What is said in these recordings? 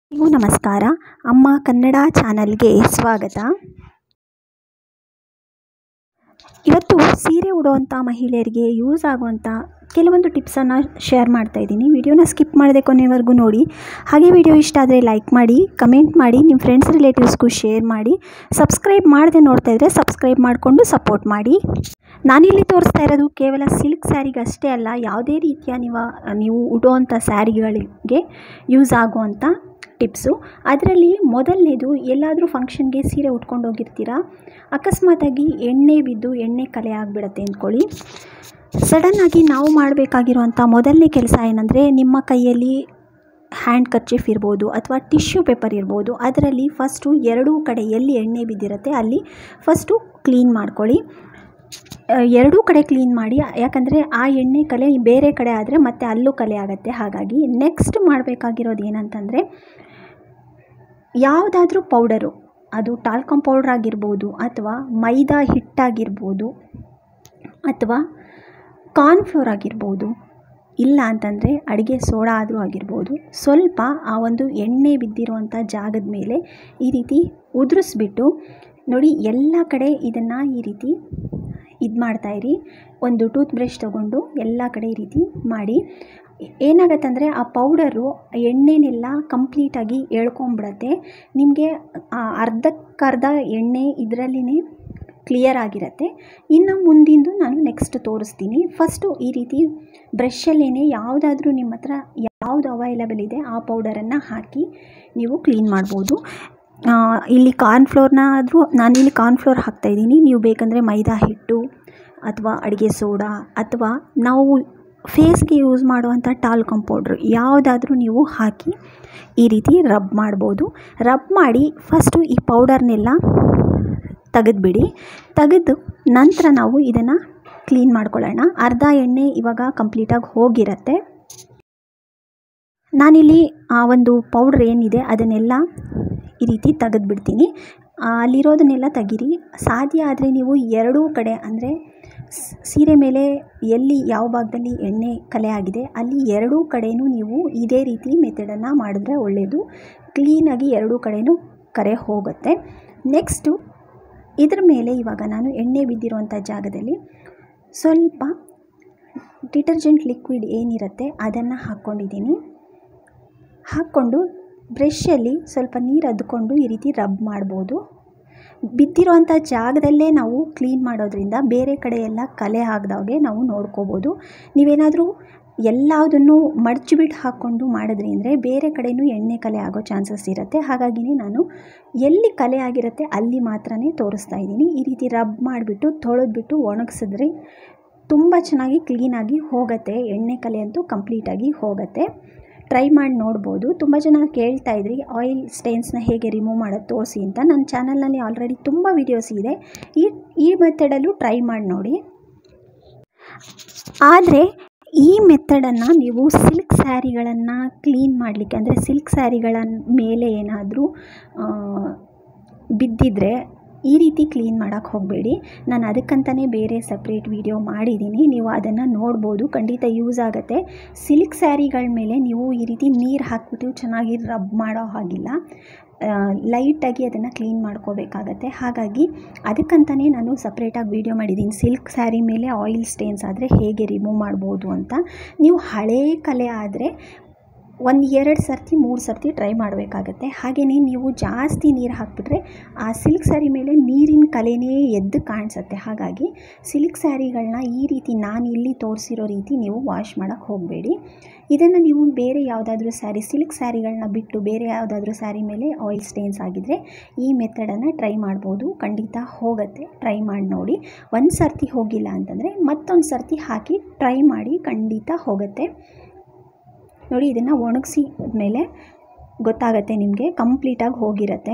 ಎಲ್ಲರಿಗೂ ನಮಸ್ಕಾರ ಅಮ್ಮ ಕನ್ನಡ ಚಾನಲ್ಗೆ ಸ್ವಾಗತ ಇವತ್ತು ಸೀರೆ ಉಡುವಂಥ ಮಹಿಳೆಯರಿಗೆ ಯೂಸ್ ಆಗುವಂಥ ಕೆಲವೊಂದು ಟಿಪ್ಸನ್ನು ಶೇರ್ ಮಾಡ್ತಾ ಇದ್ದೀನಿ ವಿಡಿಯೋನ ಸ್ಕಿಪ್ ಮಾಡದೆ ಕೊನೆವರೆಗೂ ನೋಡಿ ಹಾಗೆ ವಿಡಿಯೋ ಇಷ್ಟ ಆದರೆ ಲೈಕ್ ಮಾಡಿ ಕಮೆಂಟ್ ಮಾಡಿ ನಿಮ್ಮ ಫ್ರೆಂಡ್ಸ್ ರಿಲೇಟಿವ್ಸ್ಗೂ ಶೇರ್ ಮಾಡಿ ಸಬ್ಸ್ಕ್ರೈಬ್ ಮಾಡದೆ ನೋಡ್ತಾ ಇದ್ದರೆ ಸಬ್ಸ್ಕ್ರೈಬ್ ಮಾಡಿಕೊಂಡು ಸಪೋರ್ಟ್ ಮಾಡಿ ನಾನಿಲ್ಲಿ ತೋರಿಸ್ತಾ ಇರೋದು ಕೇವಲ ಸಿಲ್ಕ್ ಸ್ಯಾರಿಗಷ್ಟೇ ಅಲ್ಲ ಯಾವುದೇ ರೀತಿಯ ನೀವು ನೀವು ಉಡುವಂಥ ಸ್ಯಾರಿಗಳಿಗೆ ಯೂಸ್ ಆಗುವಂಥ ಟಿಪ್ಸು ಅದರಲ್ಲಿ ಮೊದಲನೇದು ಎಲ್ಲಾದರೂ ಫಂಕ್ಷನ್ಗೆ ಸೀರೆ ಉಟ್ಕೊಂಡು ಹೋಗಿರ್ತೀರ ಅಕಸ್ಮಾತಾಗಿ ಎಣ್ಣೆ ಬಿದ್ದು ಎಣ್ಣೆ ಕಲೆ ಆಗಿಬಿಡತ್ತೆ ಅಂದ್ಕೊಳ್ಳಿ ಸಡನ್ನಾಗಿ ನಾವು ಮಾಡಬೇಕಾಗಿರುವಂಥ ಮೊದಲನೇ ಕೆಲಸ ಏನಂದರೆ ನಿಮ್ಮ ಕೈಯಲ್ಲಿ ಹ್ಯಾಂಡ್ ಕರ್ಚಿಫ್ ಇರ್ಬೋದು ಅಥವಾ ಟಿಶ್ಯೂ ಪೇಪರ್ ಇರ್ಬೋದು ಅದರಲ್ಲಿ ಫಸ್ಟು ಎರಡೂ ಕಡೆ ಎಲ್ಲಿ ಎಣ್ಣೆ ಬಿದ್ದಿರುತ್ತೆ ಅಲ್ಲಿ ಫಸ್ಟು ಕ್ಲೀನ್ ಮಾಡ್ಕೊಳ್ಳಿ ಎರಡೂ ಕಡೆ ಕ್ಲೀನ್ ಮಾಡಿ ಯಾಕಂದರೆ ಆ ಎಣ್ಣೆ ಕಲೆ ಬೇರೆ ಕಡೆ ಆದರೆ ಮತ್ತೆ ಅಲ್ಲೂ ಕಲೆ ಆಗುತ್ತೆ ಹಾಗಾಗಿ ನೆಕ್ಸ್ಟ್ ಮಾಡಬೇಕಾಗಿರೋದು ಏನಂತಂದರೆ ಯಾವುದಾದ್ರೂ ಪೌಡರು ಅದು ಟಾಲ್ಕಮ್ ಪೌಡ್ರ್ ಆಗಿರ್ಬೋದು ಅಥವಾ ಮೈದಾ ಹಿಟ್ಟಾಗಿರ್ಬೋದು ಅಥವಾ ಕಾರ್ನ್ಫ್ಲೋರ್ ಆಗಿರ್ಬೋದು ಇಲ್ಲ ಅಂತಂದರೆ ಅಡುಗೆ ಸೋಡಾ ಆದರೂ ಆಗಿರ್ಬೋದು ಸ್ವಲ್ಪ ಆ ಒಂದು ಎಣ್ಣೆ ಬಿದ್ದಿರುವಂಥ ಜಾಗದ ಮೇಲೆ ಈ ರೀತಿ ಉದುರಿಸ್ಬಿಟ್ಟು ನೋಡಿ ಎಲ್ಲ ಕಡೆ ಇದನ್ನು ಈ ರೀತಿ ಇದು ಮಾಡ್ತಾಯಿರಿ ಒಂದು ಟೂತ್ ಬ್ರಷ್ ತೊಗೊಂಡು ಎಲ್ಲ ಕಡೆ ಈ ರೀತಿ ಮಾಡಿ ಏನಾಗತ್ತಂದರೆ ಆ ಪೌಡರು ಎಣ್ಣೆನೆಲ್ಲ ಕಂಪ್ಲೀಟಾಗಿ ಎಳ್ಕೊಂಬಿಡತ್ತೆ ನಿಮಗೆ ಅರ್ಧಕ್ಕರ್ಧ ಎಣ್ಣೆ ಇದರಲ್ಲಿನೇ ಕ್ಲಿಯರ್ ಆಗಿರುತ್ತೆ ಇನ್ನು ಮುಂದಿಂದು ನಾನು ನೆಕ್ಸ್ಟ್ ತೋರಿಸ್ತೀನಿ ಫಸ್ಟು ಈ ರೀತಿ ಬ್ರಷಲ್ಲೇ ಯಾವುದಾದ್ರೂ ನಿಮ್ಮ ಹತ್ರ ಯಾವುದು ಅವೈಲಬಲ್ ಇದೆ ಆ ಪೌಡರನ್ನು ಹಾಕಿ ನೀವು ಕ್ಲೀನ್ ಮಾಡ್ಬೋದು ಇಲ್ಲಿ ಕಾರ್ನ್ಫ್ಲೋರ್ನ ಆದರೂ ನಾನಿಲ್ಲಿ ಕಾರ್ನ್ಫ್ಲೋರ್ ಹಾಕ್ತಾಯಿದ್ದೀನಿ ನೀವು ಬೇಕಂದರೆ ಮೈದಾ ಹಿಟ್ಟು ಅಥವಾ ಅಡುಗೆ ಸೋಡಾ ಅಥವಾ ನಾವು ಫೇಸ್ಗೆ ಯೂಸ್ ಮಾಡುವಂಥ ಟಾಲ್ಕಮ್ ಪೌಡ್ರು ಯಾವುದಾದ್ರೂ ನೀವು ಹಾಕಿ ಈ ರೀತಿ ರಬ್ ಮಾಡ್ಬೋದು ರಬ್ ಮಾಡಿ ಫಸ್ಟು ಈ ಪೌಡರ್ನೆಲ್ಲ ತೆಗೆದುಬಿಡಿ ತೆಗೆದು ನಂತರ ನಾವು ಇದನ್ನು ಕ್ಲೀನ್ ಮಾಡ್ಕೊಳ್ಳೋಣ ಅರ್ಧ ಎಣ್ಣೆ ಇವಾಗ ಕಂಪ್ಲೀಟಾಗಿ ಹೋಗಿರತ್ತೆ ನಾನಿಲ್ಲಿ ಆ ಒಂದು ಪೌಡ್ರ್ ಏನಿದೆ ಅದನ್ನೆಲ್ಲ ಈ ರೀತಿ ತೆಗೆದುಬಿಡ್ತೀನಿ ಅಲ್ಲಿರೋದನ್ನೆಲ್ಲ ತೆಗೀರಿ ಸಾಧ್ಯ ಆದರೆ ನೀವು ಎರಡೂ ಕಡೆ ಅಂದರೆ ಸೀರೆ ಮೇಲೆ ಎಲ್ಲಿ ಯಾವ ಭಾಗದಲ್ಲಿ ಎಣ್ಣೆ ಕಲೆ ಆಗಿದೆ ಅಲ್ಲಿ ಎರಡೂ ಕಡೆಯೂ ನೀವು ಇದೇ ರೀತಿ ಮೆಥಡನ್ನು ಮಾಡಿದ್ರೆ ಒಳ್ಳೆಯದು ಕ್ಲೀನಾಗಿ ಎರಡೂ ಕಡೆಯೂ ಕರೆ ಹೋಗುತ್ತೆ ನೆಕ್ಸ್ಟು ಇದ್ರ ಮೇಲೆ ಇವಾಗ ನಾನು ಎಣ್ಣೆ ಬಿದ್ದಿರುವಂಥ ಜಾಗದಲ್ಲಿ ಸ್ವಲ್ಪ ಡಿಟರ್ಜೆಂಟ್ ಲಿಕ್ವಿಡ್ ಏನಿರುತ್ತೆ ಅದನ್ನು ಹಾಕ್ಕೊಂಡಿದ್ದೀನಿ ಹಾಕ್ಕೊಂಡು ಬ್ರಷಲ್ಲಿ ಸ್ವಲ್ಪ ನೀರು ಅದ್ಕೊಂಡು ಈ ರೀತಿ ರಬ್ ಮಾಡ್ಬೋದು ಬಿದ್ದಿರೋವಂಥ ಜಾಗದಲ್ಲೇ ನಾವು ಕ್ಲೀನ್ ಮಾಡೋದ್ರಿಂದ ಬೇರೆ ಕಡೆ ಎಲ್ಲ ಕಲೆ ಆಗದಾಗೆ ನಾವು ನೋಡ್ಕೋಬೋದು ನೀವೇನಾದರೂ ಎಲ್ಲದನ್ನು ಮಡ್ಚಿಬಿಟ್ಟು ಹಾಕ್ಕೊಂಡು ಮಾಡಿದ್ರಿ ಅಂದರೆ ಬೇರೆ ಕಡೆಯೂ ಎಣ್ಣೆ ಕಲೆ ಆಗೋ ಚಾನ್ಸಸ್ ಇರುತ್ತೆ ಹಾಗಾಗಿನೇ ನಾನು ಎಲ್ಲಿ ಕಲೆ ಆಗಿರುತ್ತೆ ಅಲ್ಲಿ ಮಾತ್ರ ತೋರಿಸ್ತಾ ಇದ್ದೀನಿ ಈ ರೀತಿ ರಬ್ ಮಾಡಿಬಿಟ್ಟು ತೊಳೆದ್ಬಿಟ್ಟು ಒಣಗಿಸಿದ್ರಿ ತುಂಬ ಚೆನ್ನಾಗಿ ಕ್ಲೀನಾಗಿ ಹೋಗುತ್ತೆ ಎಣ್ಣೆ ಕಲೆ ಅಂತೂ ಕಂಪ್ಲೀಟಾಗಿ ಹೋಗುತ್ತೆ ಟ್ರೈ ಮಾಡಿ ನೋಡ್ಬೋದು ತುಂಬ ಜನ ಕೇಳ್ತಾ ಇದ್ರಿ ಆಯಿಲ್ ಸ್ಟೇನ್ಸ್ನ ಹೇಗೆ ರಿಮೂವ್ ಮಾಡೋದು ತೋರಿಸಿ ಅಂತ ನನ್ನ ಚಾನಲ್ನಲ್ಲಿ ಆಲ್ರೆಡಿ ತುಂಬ ವೀಡಿಯೋಸ್ ಇದೆ ಈ ಈ ಮೆಥಡಲ್ಲೂ ಟ್ರೈ ಮಾಡಿ ನೋಡಿ ಆದರೆ ಈ ಮೆಥಡನ್ನು ನೀವು ಸಿಲ್ಕ್ ಸ್ಯಾರಿಗಳನ್ನು ಕ್ಲೀನ್ ಮಾಡಲಿಕ್ಕೆ ಅಂದರೆ ಸಿಲ್ಕ್ ಸ್ಯಾರಿಗಳ ಮೇಲೆ ಏನಾದರೂ ಬಿದ್ದಿದ್ರೆ ಈ ರೀತಿ ಕ್ಲೀನ್ ಮಾಡೋಕ್ಕೆ ಹೋಗಬೇಡಿ ನಾನು ಅದಕ್ಕಂತಲೇ ಬೇರೆ ಸಪ್ರೇಟ್ ವಿಡಿಯೋ ಮಾಡಿದ್ದೀನಿ ನೀವು ಅದನ್ನು ನೋಡ್ಬೋದು ಖಂಡಿತ ಯೂಸ್ ಆಗುತ್ತೆ ಸಿಲ್ಕ್ ಸ್ಯಾರಿಗಳ ಮೇಲೆ ನೀವು ಈ ರೀತಿ ನೀರು ಹಾಕ್ಬಿಟ್ಟು ಚೆನ್ನಾಗಿ ರಬ್ ಮಾಡೋ ಹಾಗಿಲ್ಲ ಲೈಟಾಗಿ ಅದನ್ನು ಕ್ಲೀನ್ ಮಾಡ್ಕೋಬೇಕಾಗತ್ತೆ ಹಾಗಾಗಿ ಅದಕ್ಕಂತಲೇ ನಾನು ಸಪ್ರೇಟಾಗಿ ವೀಡಿಯೋ ಮಾಡಿದ್ದೀನಿ ಸಿಲ್ಕ್ ಸ್ಯಾರಿ ಮೇಲೆ ಆಯಿಲ್ ಸ್ಟೇನ್ಸ್ ಆದರೆ ಹೇಗೆ ರಿಮೂವ್ ಮಾಡ್ಬೋದು ಅಂತ ನೀವು ಹಳೇ ಕಲೆ ಆದರೆ ಒಂದು ಎರಡು ಸರ್ತಿ ಮೂರು ಸರ್ತಿ ಟ್ರೈ ಮಾಡಬೇಕಾಗತ್ತೆ ಹಾಗೆಯೇ ನೀವು ಜಾಸ್ತಿ ನೀರು ಹಾಕಿಬಿಟ್ರೆ ಆ ಸಿಲ್ಕ್ ಸ್ಯಾರಿ ಮೇಲೆ ನೀರಿನ ಕಲೆನೇ ಎದ್ದು ಕಾಣಿಸುತ್ತೆ ಹಾಗಾಗಿ ಸಿಲ್ಕ್ ಸ್ಯಾರಿಗಳನ್ನ ಈ ರೀತಿ ನಾನು ಇಲ್ಲಿ ತೋರಿಸಿರೋ ರೀತಿ ನೀವು ವಾಶ್ ಮಾಡೋಕ್ಕೆ ಹೋಗಬೇಡಿ ಇದನ್ನು ನೀವು ಬೇರೆ ಯಾವುದಾದ್ರೂ ಸ್ಯಾರಿ ಸಿಲ್ಕ್ ಸ್ಯಾರಿಗಳನ್ನ ಬಿಟ್ಟು ಬೇರೆ ಯಾವುದಾದ್ರೂ ಸ್ಯಾರಿ ಮೇಲೆ ಆಯಿಲ್ ಸ್ಟೇನ್ಸ್ ಆಗಿದ್ದರೆ ಈ ಮೆಥಡನ್ನು ಟ್ರೈ ಮಾಡ್ಬೋದು ಖಂಡಿತ ಹೋಗುತ್ತೆ ಟ್ರೈ ಮಾಡಿ ನೋಡಿ ಒಂದು ಸರ್ತಿ ಹೋಗಿಲ್ಲ ಅಂತಂದರೆ ಮತ್ತೊಂದು ಸರ್ತಿ ಹಾಕಿ ಟ್ರೈ ಮಾಡಿ ಖಂಡಿತ ಹೋಗುತ್ತೆ ನೋಡಿ ಇದನ್ನು ಒಣಗಿಸಿ ಮೇಲೆ ಗೊತ್ತಾಗತ್ತೆ ನಿಮಗೆ ಕಂಪ್ಲೀಟಾಗಿ ಹೋಗಿರತ್ತೆ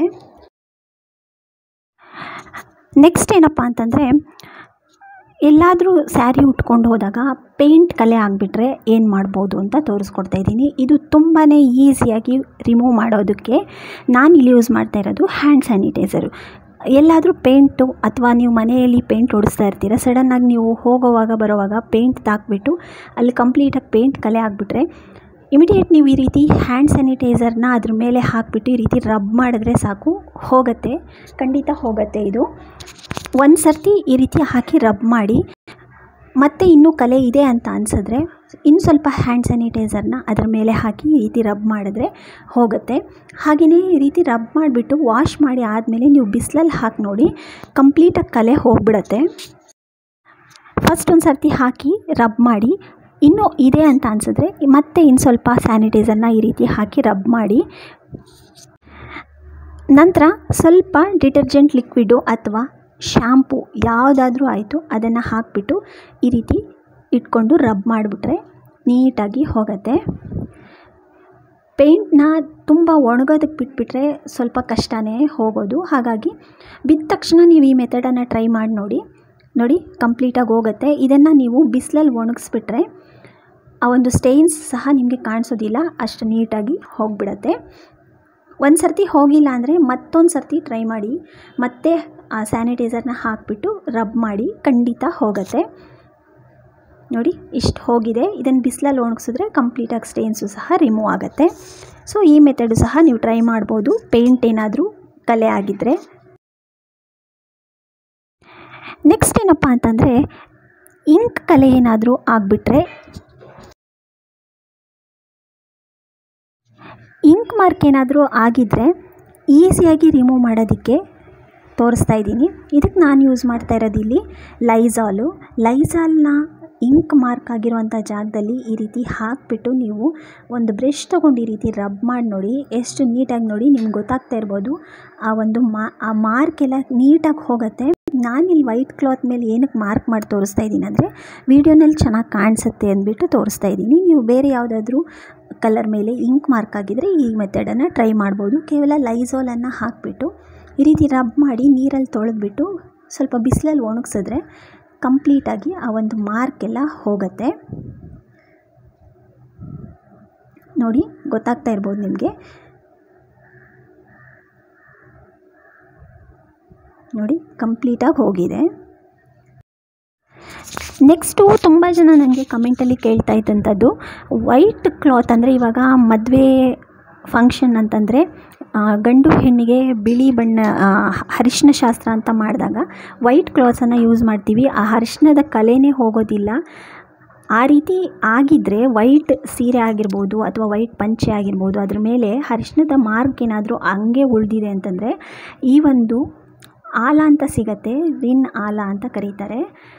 ನೆಕ್ಸ್ಟ್ ಏನಪ್ಪ ಅಂತಂದರೆ ಎಲ್ಲಾದರೂ ಸ್ಯಾರಿ ಉಟ್ಕೊಂಡು ಹೋದಾಗ ಪೇಂಟ್ ಕಲೆ ಆಗಿಬಿಟ್ರೆ ಏನು ಮಾಡ್ಬೋದು ಅಂತ ತೋರಿಸ್ಕೊಡ್ತಾ ಇದ್ದೀನಿ ಇದು ತುಂಬಾ ಈಸಿಯಾಗಿ ರಿಮೂವ್ ಮಾಡೋದಕ್ಕೆ ನಾನು ಇಲ್ಲಿ ಯೂಸ್ ಮಾಡ್ತಾ ಇರೋದು ಹ್ಯಾಂಡ್ ಸ್ಯಾನಿಟೈಸರು ಎಲ್ಲಾದರೂ ಪೇಂಟು ಅಥವಾ ನೀವು ಮನೆಯಲ್ಲಿ ಪೇಂಟ್ ಹೊಡಿಸ್ತಾ ಇರ್ತೀರ ಸಡನ್ನಾಗಿ ನೀವು ಹೋಗೋವಾಗ ಬರೋವಾಗ ಪೇಂಟ್ ತಾಕ್ಬಿಟ್ಟು ಅಲ್ಲಿ ಕಂಪ್ಲೀಟಾಗಿ ಪೇಂಟ್ ಕಲೆ ಆಗಿಬಿಟ್ರೆ ಇಮಿಡಿಯೇಟ್ ನೀವು ಈ ರೀತಿ ಹ್ಯಾಂಡ್ ಸ್ಯಾನಿಟೈಸರ್ನ ಅದ್ರ ಮೇಲೆ ಹಾಕಿಬಿಟ್ಟು ಈ ರೀತಿ ರಬ್ ಮಾಡಿದ್ರೆ ಸಾಕು ಹೋಗುತ್ತೆ ಖಂಡಿತ ಹೋಗುತ್ತೆ ಇದು ಒಂದು ಸರ್ತಿ ಈ ರೀತಿ ಹಾಕಿ ರಬ್ ಮಾಡಿ ಮತ್ತೆ ಇನ್ನೂ ಕಲೆ ಇದೆ ಅಂತ ಅನಿಸಿದ್ರೆ ಇನ್ನು ಸ್ವಲ್ಪ ಹ್ಯಾಂಡ್ ಸ್ಯಾನಿಟೈಸರ್ನ ಅದ್ರ ಮೇಲೆ ಹಾಕಿ ಈ ರೀತಿ ರಬ್ ಮಾಡಿದ್ರೆ ಹೋಗುತ್ತೆ ಹಾಗೆಯೇ ಈ ರೀತಿ ರಬ್ ಮಾಡಿಬಿಟ್ಟು ವಾಶ್ ಮಾಡಿ ಆದಮೇಲೆ ನೀವು ಬಿಸಿಲಲ್ಲಿ ಹಾಕಿ ನೋಡಿ ಕಂಪ್ಲೀಟಾಗಿ ಕಲೆ ಹೋಗ್ಬಿಡತ್ತೆ ಫಸ್ಟ್ ಒಂದು ಸರ್ತಿ ಹಾಕಿ ರಬ್ ಮಾಡಿ ಇನ್ನೂ ಇದೆ ಅಂತ ಅನಿಸಿದ್ರೆ ಮತ್ತೆ ಇನ್ನು ಸ್ವಲ್ಪ ಸ್ಯಾನಿಟೈಸರ್ನ ಈ ರೀತಿ ಹಾಕಿ ರಬ್ ಮಾಡಿ ನಂತರ ಸ್ವಲ್ಪ ಡಿಟರ್ಜೆಂಟ್ ಲಿಕ್ವಿಡು ಅಥವಾ ಶ್ಯಾಂಪು ಯಾವುದಾದ್ರೂ ಆಯಿತು ಅದನ್ನು ಹಾಕಿಬಿಟ್ಟು ಈ ರೀತಿ ಇಟ್ಕೊಂಡು ರಬ್ ಮಾಡಿಬಿಟ್ರೆ ನೀಟಾಗಿ ಹೋಗುತ್ತೆ ಪೇಂಟ್ನ ತುಂಬ ಒಣಗೋದಕ್ಕೆ ಬಿಟ್ಬಿಟ್ರೆ ಸ್ವಲ್ಪ ಕಷ್ಟನೇ ಹೋಗೋದು ಹಾಗಾಗಿ ಬಿದ್ದ ತಕ್ಷಣ ನೀವು ಈ ಮೆಥಡನ್ನು ಟ್ರೈ ಮಾಡಿ ನೋಡಿ ನೋಡಿ ಕಂಪ್ಲೀಟಾಗಿ ಹೋಗುತ್ತೆ ಇದನ್ನು ನೀವು ಬಿಸಿಲಲ್ಲಿ ಒಣಗಿಸ್ಬಿಟ್ರೆ ಆ ಒಂದು ಸ್ಟೇನ್ಸ್ ಸಹ ನಿಮಗೆ ಕಾಣಿಸೋದಿಲ್ಲ ಅಷ್ಟು ನೀಟಾಗಿ ಹೋಗಿಬಿಡತ್ತೆ ಒಂದು ಸರ್ತಿ ಹೋಗಿಲ್ಲ ಅಂದರೆ ಮತ್ತೊಂದು ಸರ್ತಿ ಟ್ರೈ ಮಾಡಿ ಮತ್ತೆ ಆ ಸ್ಯಾನಿಟೈಸರ್ನ ಹಾಕಿಬಿಟ್ಟು ರಬ್ ಮಾಡಿ ಖಂಡಿತ ಹೋಗುತ್ತೆ ನೋಡಿ ಇಷ್ಟು ಹೋಗಿದೆ ಇದನ್ನು ಬಿಸಿಲಲ್ಲಿ ಒಣಗಿಸಿದ್ರೆ ಕಂಪ್ಲೀಟಾಗಿ ಸ್ಟೇನ್ಸು ಸಹ ರಿಮೂವ್ ಆಗುತ್ತೆ ಸೊ ಈ ಮೆಥಡು ಸಹ ನೀವು ಟ್ರೈ ಮಾಡ್ಬೋದು ಪೇಂಟ್ ಏನಾದರೂ ಕಲೆ ಆಗಿದ್ದರೆ ನೆಕ್ಸ್ಟ್ ಏನಪ್ಪ ಅಂತಂದರೆ ಇಂಕ್ ಕಲೆ ಏನಾದರೂ ಆಗಿಬಿಟ್ರೆ ಇಂಕ್ ಮಾರ್ಕ್ ಏನಾದರೂ ಆಗಿದ್ದರೆ ಈಸಿಯಾಗಿ ರಿಮೂವ್ ಮಾಡೋದಕ್ಕೆ ತೋರಿಸ್ತಾ ಇದ್ದೀನಿ ಇದಕ್ಕೆ ನಾನು ಯೂಸ್ ಮಾಡ್ತಾ ಇರೋದು ಇಲ್ಲಿ ಲೈಝಾಲು ಲೈಝಾಲ್ನ ಇಂಕ್ ಮಾರ್ಕ್ ಆಗಿರುವಂಥ ಜಾಗದಲ್ಲಿ ಈ ರೀತಿ ಹಾಕಿಬಿಟ್ಟು ನೀವು ಒಂದು ಬ್ರಷ್ ತೊಗೊಂಡು ಈ ರೀತಿ ರಬ್ ಮಾಡಿ ನೋಡಿ ಎಷ್ಟು ನೀಟಾಗಿ ನೋಡಿ ನಿಮ್ಗೆ ಗೊತ್ತಾಗ್ತಾ ಇರ್ಬೋದು ಆ ಒಂದು ಮಾ ಆ ಮಾರ್ಕ್ ಎಲ್ಲ ನೀಟಾಗಿ ಹೋಗುತ್ತೆ ನಾನಿಲ್ಲಿ ವೈಟ್ ಕ್ಲಾತ್ ಮೇಲೆ ಏನಕ್ಕೆ ಮಾರ್ಕ್ ಮಾಡಿ ತೋರಿಸ್ತಾ ಇದ್ದೀನಿ ಅಂದರೆ ವೀಡಿಯೋನಲ್ಲಿ ಚೆನ್ನಾಗಿ ಕಾಣಿಸುತ್ತೆ ಅಂದ್ಬಿಟ್ಟು ತೋರಿಸ್ತಾ ಇದ್ದೀನಿ ನೀವು ಬೇರೆ ಯಾವುದಾದ್ರೂ ಕಲರ್ ಮೇಲೆ ಇಂಕ್ ಮಾರ್ಕ್ ಆಗಿದ್ದರೆ ಈ ಮೆಥಡನ್ನು ಟ್ರೈ ಮಾಡ್ಬೋದು ಕೇವಲ ಲೈಝೋಲನ್ನು ಹಾಕಿಬಿಟ್ಟು ಈ ರೀತಿ ರಬ್ ಮಾಡಿ ನೀರಲ್ಲಿ ತೊಳೆದ್ಬಿಟ್ಟು ಸ್ವಲ್ಪ ಬಿಸಿಲಲ್ಲಿ ಒಣಗಿಸಿದ್ರೆ ಕಂಪ್ಲೀಟಾಗಿ ಆ ಒಂದು ಮಾರ್ಕ್ ಎಲ್ಲ ಹೋಗುತ್ತೆ ನೋಡಿ ಗೊತ್ತಾಗ್ತಾ ಇರ್ಬೋದು ನಿಮಗೆ ನೋಡಿ ಕಂಪ್ಲೀಟಾಗಿ ಹೋಗಿದೆ ನೆಕ್ಸ್ಟು ತುಂಬ ಜನ ನನಗೆ ಕಮೆಂಟಲ್ಲಿ ಕೇಳ್ತಾ ಇದ್ದಂಥದ್ದು ವೈಟ್ ಕ್ಲಾತ್ ಅಂದರೆ ಇವಾಗ ಮದುವೆ ಫಂಕ್ಷನ್ ಅಂತಂದರೆ ಗಂಡು ಹೆಣ್ಣಿಗೆ ಬಿಳಿ ಬಣ್ಣ ಅರಿಶಿನ ಶಾಸ್ತ್ರ ಅಂತ ಮಾಡಿದಾಗ ವೈಟ್ ಕ್ಲಾತ್ಸನ್ನು ಯೂಸ್ ಮಾಡ್ತೀವಿ ಆ ಅರಿಶಿನದ ಕಲೆನೇ ಹೋಗೋದಿಲ್ಲ ಆ ರೀತಿ ಆಗಿದ್ದರೆ ವೈಟ್ ಸೀರೆ ಆಗಿರ್ಬೋದು ಅಥವಾ ವೈಟ್ ಪಂಚೆ ಆಗಿರ್ಬೋದು ಅದ್ರ ಮೇಲೆ ಅರಿಶಿನದ ಮಾರ್ಕ್ ಏನಾದರೂ ಹಂಗೆ ಉಳಿದಿದೆ ಅಂತಂದರೆ ಈ ಒಂದು ಆಲ ಅಂತ ಸಿಗತ್ತೆ ರಿನ್ ಆಲ ಅಂತ ಕರೀತಾರೆ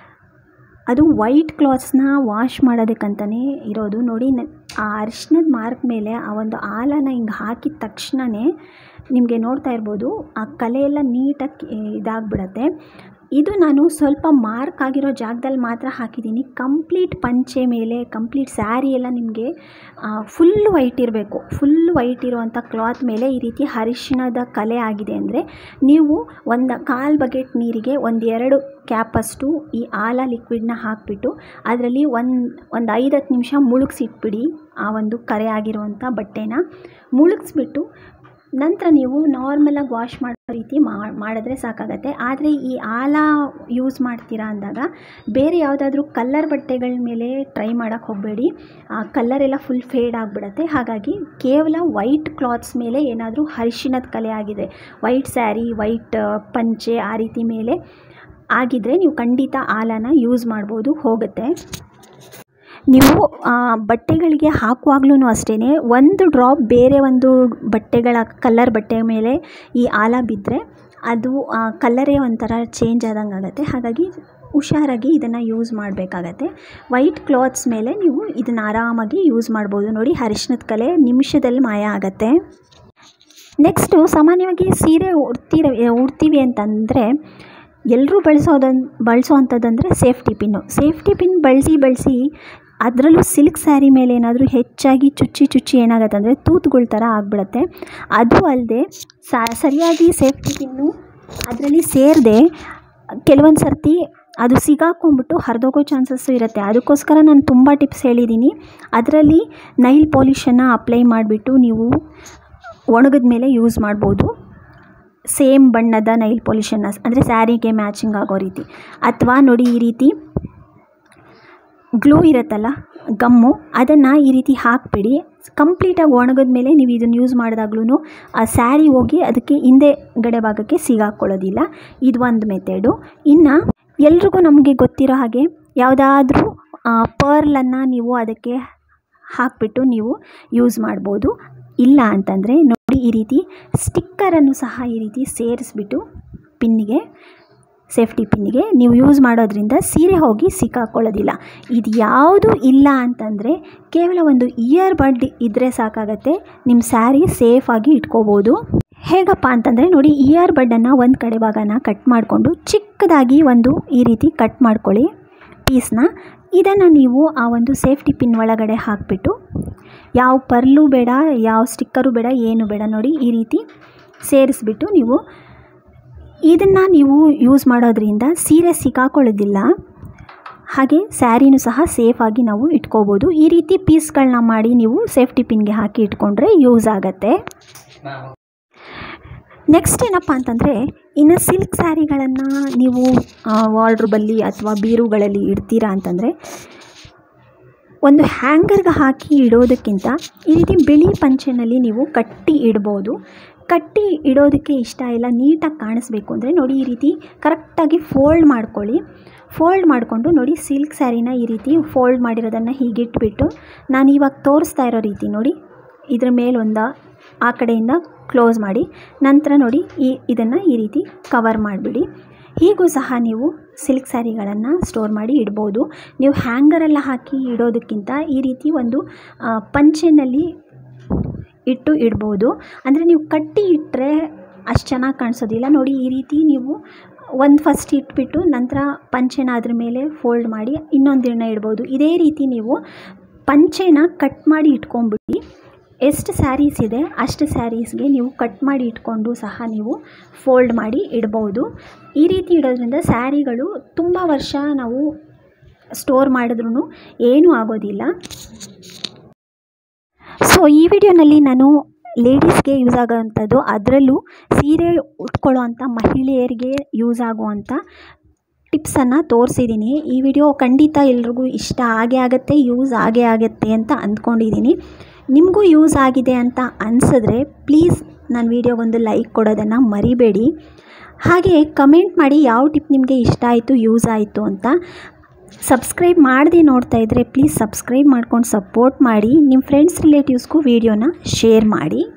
ಅದು ವೈಟ್ ಕ್ಲಾತ್ಸ್ನ ವಾಶ್ ಮಾಡೋದಕ್ಕಂತಲೇ ಇರೋದು ನೋಡಿ ನ ಆ ಅರಿಶಿನದ ಮಾರ್ಕ್ ಮೇಲೆ ಆ ಒಂದು ಹಾಲನ್ನು ಹಿಂಗೆ ಹಾಕಿದ ತಕ್ಷಣವೇ ನಿಮಗೆ ನೋಡ್ತಾ ಇರ್ಬೋದು ಆ ಕಲೆ ಎಲ್ಲ ನೀಟಾಗಿ ಇದಾಗ್ಬಿಡತ್ತೆ ಇದು ನಾನು ಸ್ವಲ್ಪ ಮಾರ್ಕ್ ಆಗಿರೋ ಜಾಗದಲ್ಲಿ ಮಾತ್ರ ಹಾಕಿದ್ದೀನಿ ಕಂಪ್ಲೀಟ್ ಪಂಚೆ ಮೇಲೆ ಕಂಪ್ಲೀಟ್ ಸ್ಯಾರಿ ಎಲ್ಲ ನಿಮಗೆ ಫುಲ್ ವೈಟ್ ಇರಬೇಕು ಫುಲ್ ವೈಟ್ ಇರುವಂಥ ಕ್ಲಾತ್ ಮೇಲೆ ಈ ರೀತಿ ಅರಿಶಿಣದ ಕಲೆ ಆಗಿದೆ ಅಂದರೆ ನೀವು ಒಂದು ಕಾಲು ಬಕೆಟ್ ನೀರಿಗೆ ಒಂದು ಎರಡು ಕ್ಯಾಪಷ್ಟು ಈ ಆಲ ಲಿಕ್ವಿಡ್ನ ಹಾಕಿಬಿಟ್ಟು ಅದರಲ್ಲಿ ಒಂದು ಒಂದು ಐದು ಹತ್ತು ನಿಮಿಷ ಮುಳುಗಿಸಿಟ್ಬಿಡಿ ಆ ಒಂದು ಕರೆ ಆಗಿರುವಂಥ ಬಟ್ಟೆನ ಮುಳುಗಿಸ್ಬಿಟ್ಟು ನಂತರ ನೀವು ನಾರ್ಮಲಾಗಿ ವಾಶ್ ಮಾಡೋ ರೀತಿ ಮಾಡಿದ್ರೆ ಸಾಕಾಗತ್ತೆ ಆದರೆ ಈ ಆಲ ಯೂಸ್ ಮಾಡ್ತೀರಾ ಅಂದಾಗ ಬೇರೆ ಯಾವುದಾದ್ರೂ ಕಲ್ಲರ್ ಬಟ್ಟೆಗಳ ಮೇಲೆ ಟ್ರೈ ಮಾಡೋಕ್ಕೆ ಹೋಗಬೇಡಿ ಆ ಕಲ್ಲರ್ ಎಲ್ಲ ಫುಲ್ ಫೇಡ್ ಆಗಿಬಿಡತ್ತೆ ಹಾಗಾಗಿ ಕೇವಲ ವೈಟ್ ಕ್ಲಾತ್ಸ್ ಮೇಲೆ ಏನಾದರೂ ಅರಿಶಿಣದ ಕಲೆ ಆಗಿದೆ ವೈಟ್ ಸ್ಯಾರಿ ವೈಟ್ ಪಂಚೆ ಆ ರೀತಿ ಮೇಲೆ ಆಗಿದ್ದರೆ ನೀವು ಖಂಡಿತ ಆಲನ ಯೂಸ್ ಮಾಡ್ಬೋದು ಹೋಗುತ್ತೆ ನೀವು ಬಟ್ಟೆಗಳಿಗೆ ಹಾಕುವಾಗ್ಲೂ ಅಷ್ಟೇ ಒಂದು ಡ್ರಾಪ್ ಬೇರೆ ಒಂದು ಬಟ್ಟೆಗಳ ಕಲ್ಲರ್ ಬಟ್ಟೆ ಮೇಲೆ ಈ ಆಲ ಬಿದ್ದರೆ ಅದು ಕಲ್ಲರೇ ಒಂಥರ ಚೇಂಜ್ ಆದಂಗೆ ಆಗುತ್ತೆ ಹಾಗಾಗಿ ಹುಷಾರಾಗಿ ಇದನ್ನು ಯೂಸ್ ಮಾಡಬೇಕಾಗತ್ತೆ ವೈಟ್ ಕ್ಲಾತ್ಸ್ ಮೇಲೆ ನೀವು ಇದನ್ನು ಆರಾಮಾಗಿ ಯೂಸ್ ಮಾಡ್ಬೋದು ನೋಡಿ ಅರಿಶಿನದ ಕಲೆ ನಿಮಿಷದಲ್ಲಿ ಮಾಯ ಆಗುತ್ತೆ ನೆಕ್ಸ್ಟು ಸಾಮಾನ್ಯವಾಗಿ ಸೀರೆ ಉಡ್ತೀರ ಉಡ್ತೀವಿ ಅಂತಂದರೆ ಎಲ್ಲರೂ ಬಳಸೋದನ್ ಬಳಸೋವಂಥದ್ದಂದರೆ ಸೇಫ್ಟಿ ಪಿನ್ನು ಸೇಫ್ಟಿ ಪಿನ್ ಬಳಸಿ ಬಳಸಿ ಅದರಲ್ಲೂ ಸಿಲ್ಕ್ ಸ್ಯಾರಿ ಮೇಲೆ ಏನಾದರೂ ಹೆಚ್ಚಾಗಿ ಚುಚ್ಚಿ ಚುಚ್ಚಿ ಏನಾಗುತ್ತೆ ಅಂದರೆ ತೂತುಗಳ ಥರ ಆಗಿಬಿಡತ್ತೆ ಅದು ಅಲ್ಲದೆ ಸರಿಯಾಗಿ ಸೇಫ್ಟಿ ಪಿನ್ನು ಅದರಲ್ಲಿ ಸೇರದೆ ಕೆಲವೊಂದು ಸರ್ತಿ ಅದು ಸಿಗಾಕೊಂಡ್ಬಿಟ್ಟು ಹರಿದೋಗೋ ಚಾನ್ಸಸ್ಸು ಇರುತ್ತೆ ಅದಕ್ಕೋಸ್ಕರ ನಾನು ತುಂಬ ಟಿಪ್ಸ್ ಹೇಳಿದ್ದೀನಿ ಅದರಲ್ಲಿ ನೈಲ್ ಪಾಲಿಷನ್ನು ಅಪ್ಲೈ ಮಾಡಿಬಿಟ್ಟು ನೀವು ಒಣಗಿದ ಮೇಲೆ ಯೂಸ್ ಮಾಡ್ಬೋದು ಸೇಮ್ ಬಣ್ಣದ ನೈಲ್ ಪಾಲಿಷನ್ನು ಅಂದರೆ ಸ್ಯಾರಿಗೆ ಮ್ಯಾಚಿಂಗ್ ಆಗೋ ರೀತಿ ಅಥವಾ ನೋಡಿ ಈ ರೀತಿ ಗ್ಲೂ ಇರುತ್ತಲ್ಲ ಗಮ್ಮು ಅದನ್ನು ಈ ರೀತಿ ಹಾಕಿಬಿಡಿ ಕಂಪ್ಲೀಟಾಗಿ ಒಣಗಿದ ಮೇಲೆ ನೀವು ಇದನ್ನು ಯೂಸ್ ಮಾಡಿದಾಗ್ಲೂ ಆ ಸ್ಯಾರಿ ಹೋಗಿ ಅದಕ್ಕೆ ಹಿಂದೆ ಗಡೆ ಭಾಗಕ್ಕೆ ಸಿಗಾಕೊಳ್ಳೋದಿಲ್ಲ ಇದು ಒಂದು ಮೆಥಡು ಇನ್ನು ಎಲ್ರಿಗೂ ನಮಗೆ ಗೊತ್ತಿರೋ ಹಾಗೆ ಯಾವುದಾದ್ರೂ ಪರ್ಲನ್ನು ನೀವು ಅದಕ್ಕೆ ಹಾಕಿಬಿಟ್ಟು ನೀವು ಯೂಸ್ ಮಾಡ್ಬೋದು ಇಲ್ಲ ಅಂತಂದರೆ ನೋಡಿ ಈ ರೀತಿ ಸ್ಟಿಕ್ಕರನ್ನು ಸಹ ಈ ರೀತಿ ಸೇರಿಸ್ಬಿಟ್ಟು ಪಿನ್ನಿಗೆ ಸೇಫ್ಟಿ ಪಿನ್ನಿಗೆ ನೀವು ಯೂಸ್ ಮಾಡೋದ್ರಿಂದ ಸೀರೆ ಹೋಗಿ ಸಿಕ್ಕಾಕೊಳ್ಳೋದಿಲ್ಲ ಇದು ಯಾವುದು ಇಲ್ಲ ಅಂತಂದರೆ ಕೇವಲ ಒಂದು ಇಯರ್ ಬಡ್ ಇದ್ದರೆ ಸಾಕಾಗತ್ತೆ ನಿಮ್ಮ ಸ್ಯಾರಿ ಸೇಫಾಗಿ ಇಟ್ಕೋಬೋದು ಹೇಗಪ್ಪ ಅಂತಂದರೆ ನೋಡಿ ಇಯರ್ ಬಡ್ಡನ್ನು ಒಂದು ಕಡೆ ಭಾಗನ ಕಟ್ ಮಾಡಿಕೊಂಡು ಚಿಕ್ಕದಾಗಿ ಒಂದು ಈ ರೀತಿ ಕಟ್ ಮಾಡ್ಕೊಳ್ಳಿ ಪೀಸ್ನ ಇದನ್ನು ನೀವು ಆ ಒಂದು ಸೇಫ್ಟಿ ಪಿನ್ ಒಳಗಡೆ ಹಾಕಿಬಿಟ್ಟು ಯಾವ ಪರ್ಲು ಬೇಡ ಯಾವ ಸ್ಟಿಕ್ಕರು ಬೇಡ ಏನು ಬೇಡ ನೋಡಿ ಈ ರೀತಿ ಸೇರಿಸ್ಬಿಟ್ಟು ನೀವು ಇದನ್ನು ನೀವು ಯೂಸ್ ಮಾಡೋದ್ರಿಂದ ಸೀರೆ ಸಿಕ್ಕಾಕೊಳ್ಳೋದಿಲ್ಲ ಹಾಗೆ ಸ್ಯಾರಿನೂ ಸಹ ಸೇಫಾಗಿ ನಾವು ಇಟ್ಕೋಬೋದು ಈ ರೀತಿ ಪೀಸ್ಗಳನ್ನ ಮಾಡಿ ನೀವು ಸೇಫ್ಟಿ ಪಿನ್ಗೆ ಹಾಕಿ ಇಟ್ಕೊಂಡ್ರೆ ಯೂಸ್ ಆಗುತ್ತೆ ನೆಕ್ಸ್ಟ್ ಏನಪ್ಪ ಅಂತಂದರೆ ಇನ್ನು ಸಿಲ್ಕ್ ಸ್ಯಾರಿಗಳನ್ನು ನೀವು ವಾರ್ಡ್ರೋಬಲ್ಲಿ ಅಥವಾ ಬೀರುಗಳಲ್ಲಿ ಇಡ್ತೀರಾ ಅಂತಂದರೆ ಒಂದು ಹ್ಯಾಂಗರ್ಗೆ ಹಾಕಿ ಇಡೋದಕ್ಕಿಂತ ಈ ರೀತಿ ಬಿಳಿ ಪಂಚೆನಲ್ಲಿ ನೀವು ಕಟ್ಟಿ ಇಡ್ಬೋದು ಕಟ್ಟಿ ಇಡೋದಕ್ಕೆ ಇಷ್ಟ ಇಲ್ಲ ನೀಟಾಗಿ ಕಾಣಿಸ್ಬೇಕು ಅಂದರೆ ನೋಡಿ ಈ ರೀತಿ ಕರೆಕ್ಟಾಗಿ ಫೋಲ್ಡ್ ಮಾಡ್ಕೊಳ್ಳಿ ಫೋಲ್ಡ್ ಮಾಡಿಕೊಂಡು ನೋಡಿ ಸಿಲ್ಕ್ ಸ್ಯಾರಿನ ಈ ರೀತಿ ಫೋಲ್ಡ್ ಮಾಡಿರೋದನ್ನು ಹೀಗಿಟ್ಬಿಟ್ಟು ನಾನು ಇವಾಗ ತೋರಿಸ್ತಾ ಇರೋ ರೀತಿ ನೋಡಿ ಇದ್ರ ಮೇಲೊಂದು ಆ ಕಡೆಯಿಂದ ಕ್ಲೋಸ್ ಮಾಡಿ ನಂತರ ನೋಡಿ ಈ ಇದನ್ನು ಈ ರೀತಿ ಕವರ್ ಮಾಡಿಬಿಡಿ ಹೀಗೂ ಸಹ ನೀವು ಸಿಲ್ಕ್ ಸ್ಯಾರಿಗಳನ್ನು ಸ್ಟೋರ್ ಮಾಡಿ ಇಡ್ಬೋದು ನೀವು ಹ್ಯಾಂಗರೆಲ್ಲ ಹಾಕಿ ಇಡೋದಕ್ಕಿಂತ ಈ ರೀತಿ ಒಂದು ಪಂಚೆನಲ್ಲಿ ಇಟ್ಟು ಇಡ್ಬೋದು ಅಂದರೆ ನೀವು ಕಟ್ಟಿ ಇಟ್ಟರೆ ಅಷ್ಟು ಚೆನ್ನಾಗಿ ಕಾಣಿಸೋದಿಲ್ಲ ನೋಡಿ ಈ ರೀತಿ ನೀವು ಒಂದು ಫಸ್ಟ್ ಇಟ್ಬಿಟ್ಟು ನಂತರ ಪಂಚೆನ ಅದ್ರ ಮೇಲೆ ಫೋಲ್ಡ್ ಮಾಡಿ ಇನ್ನೊಂದಿನ ಇಡ್ಬೋದು ಇದೇ ರೀತಿ ನೀವು ಪಂಚೆನ ಕಟ್ ಮಾಡಿ ಇಟ್ಕೊಂಬಿಟ್ಟು ಎಷ್ಟು ಸ್ಯಾರೀಸ್ ಇದೆ ಅಷ್ಟು ಸ್ಯಾರೀಸ್ಗೆ ನೀವು ಕಟ್ ಮಾಡಿ ಇಟ್ಕೊಂಡು ಸಹ ನೀವು ಫೋಲ್ಡ್ ಮಾಡಿ ಇಡ್ಬೋದು ಈ ರೀತಿ ಇಡೋದ್ರಿಂದ ಸ್ಯಾರಿಗಳು ತುಂಬ ವರ್ಷ ನಾವು ಸ್ಟೋರ್ ಮಾಡಿದ್ರೂ ಏನೂ ಆಗೋದಿಲ್ಲ ಸೊ ಈ ವಿಡಿಯೋನಲ್ಲಿ ನಾನು ಲೇಡೀಸ್ಗೆ ಯೂಸ್ ಆಗೋವಂಥದ್ದು ಅದರಲ್ಲೂ ಸೀರೆ ಉಟ್ಕೊಳ್ಳೋ ಅಂಥ ಮಹಿಳೆಯರಿಗೆ ಯೂಸ್ ಆಗುವಂಥ ಟಿಪ್ಸನ್ನು ತೋರಿಸಿದ್ದೀನಿ ಈ ವಿಡಿಯೋ ಖಂಡಿತ ಎಲ್ರಿಗೂ ಇಷ್ಟ ಆಗೇ ಆಗುತ್ತೆ ಯೂಸ್ ಆಗೇ ಆಗುತ್ತೆ ಅಂತ ಅಂದ್ಕೊಂಡಿದ್ದೀನಿ ನಿಮಗೂ ಯೂಸ್ ಆಗಿದೆ ಅಂತ ಅನಿಸಿದ್ರೆ ಪ್ಲೀಸ್ ನನ್ನ ವಿಡಿಯೋಗೊಂದು ಲೈಕ್ ಕೊಡೋದನ್ನು ಮರಿಬೇಡಿ ಹಾಗೆ ಕಮೆಂಟ್ ಮಾಡಿ ಯಾವ ಟಿಪ್ ನಿಮಗೆ ಇಷ್ಟ ಆಯಿತು ಯೂಸ್ ಆಯಿತು ಅಂತ ಸಬ್ಸ್ಕ್ರೈಬ್ ಮಾಡದೆ ನೋಡ್ತಾ ಇದ್ದರೆ ಪ್ಲೀಸ್ ಸಬ್ಸ್ಕ್ರೈಬ್ ಮಾಡ್ಕೊಂಡು ಸಪೋರ್ಟ್ ಮಾಡಿ ನಿಮ್ಮ ಫ್ರೆಂಡ್ಸ್ ರಿಲೇಟಿವ್ಸ್ಗೂ ವೀಡಿಯೋನ ಶೇರ್ ಮಾಡಿ